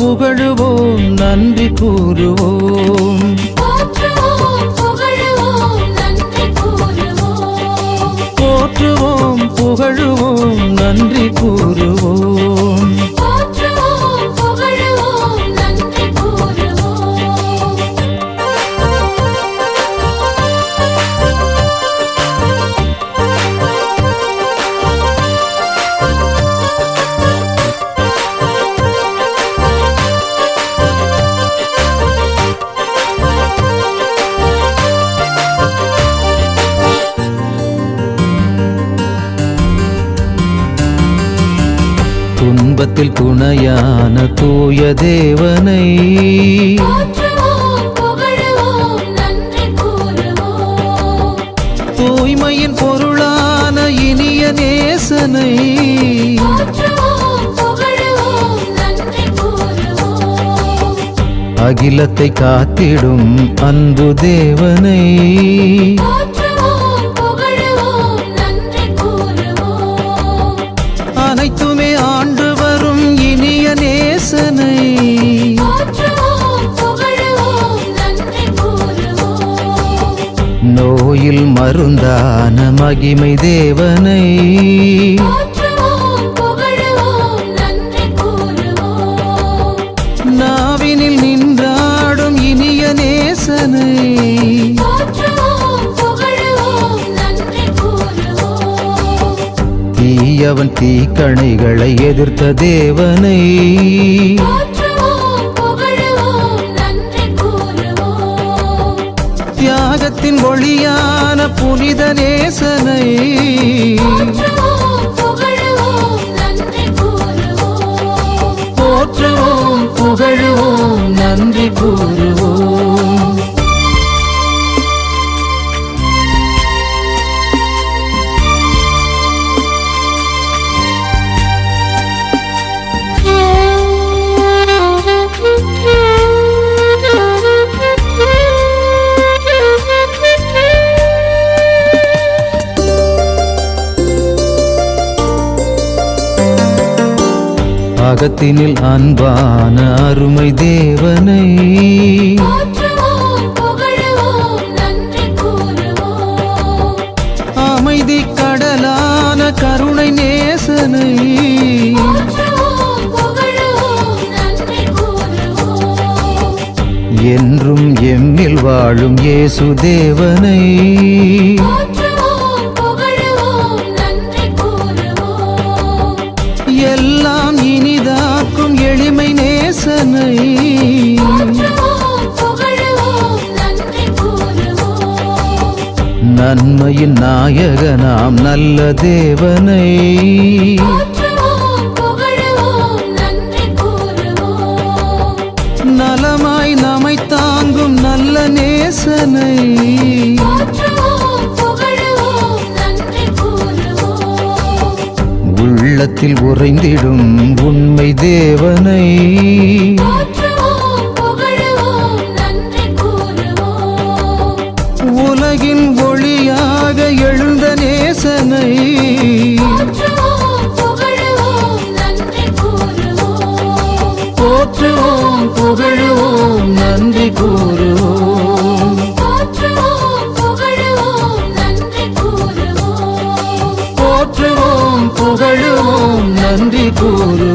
புகழுவோம் நன்றி கூறுவோம் போற்றுவோம் புகழுவோம் நன்றி கூறுவோம் போற்றுவோம் புகழுவோம் நன்றி கூறுவோம் போற்றுவோம் புகழுவோம் நன்றி கூறுவோம் துன்பத்தில் துணையான தூய தேவனை போற்றுவோம் புகழுவோம் நன்றி கூறுவோம் தூய்மையின் பொருளான இனிய நேசனை போற்றுவோம் புகழுவோம் நன்றி கூறுவோம் அகிலத்தை காத்திடும் அன்பு தேவனை போற்றுவோம் புகழுவோம் நன்றி கூறுவோம் அனைத்துமே ஆண்டு வரும் இனிய நேசனை போற்றுவோம் புகழுவோம் நன்றி கூறுவோம் நோயில் மருந்தான மகிமை தேவனை போற்றுவோம் புகழுவோம் நன்றி கூறுவோம் நாவினில் நின்றாடும் இனிய நேசனை போற்றுவோம் புகழுவோம் நன்றி கூறுவோம் தீயவன் தீக்கணைகளை எதிர்த்த தேவனை போற்றுவோம் புகழுவோம் நன்றி கூறுவோம் தியாகத்தின் ஒளியான புனித நேசனை போற்றுவோம் புகழுவோம் நன்றி கூறுவோம் போற்றுவோம் புகழுவோம் நன்றி கூறுவோம் அகத்தினில் அன்பான அருமை தேவனை போற்றுவோம் புகழுவோம் நன்றி கூறுவோம் அமைதி கடலான கருணை நேசனை போற்றுவோம் புகழுவோம் நன்றி கூறுவோம் என்றும் எம்மில் வாழும் இயேசு தேவனை போற்றுவோம் புகழுவோம் நன்றி கூறுவோம் எல்லாம் இனிதாக்கும் எளிமை நேசனை போற்றுவோம் புகழுவோம் நன்றி கூறுவோம் நன்மையின் நாயகனாம் நல்ல தேவனை போற்றுவோம் புகழுவோம் நன்றி கூறுவோம் நலமாய் நம்மை தாங்கும் நல்ல நேசனை போற்றுவோம் புகழுவோம் நன்றி கூறுவோம் உள்ளத்தில் உறைந்திடும் உண்மை தேவனை போற்றுவோம் புகழுவோம் நன்றி கூறுவோம் உலகின் ஒளியாக எழுந்த நேசனை போற்றுவோம் புகழுவோம் நன்றி கூறுவோம் போற்றுவோம் புகழுவோம் நன்றி கூறுவோம் போற்றுவோம் புகழுவோம் நன்றி கூறுவோம் போற்றுவோம் புகழுவோம் நன்றி கூறுவோம்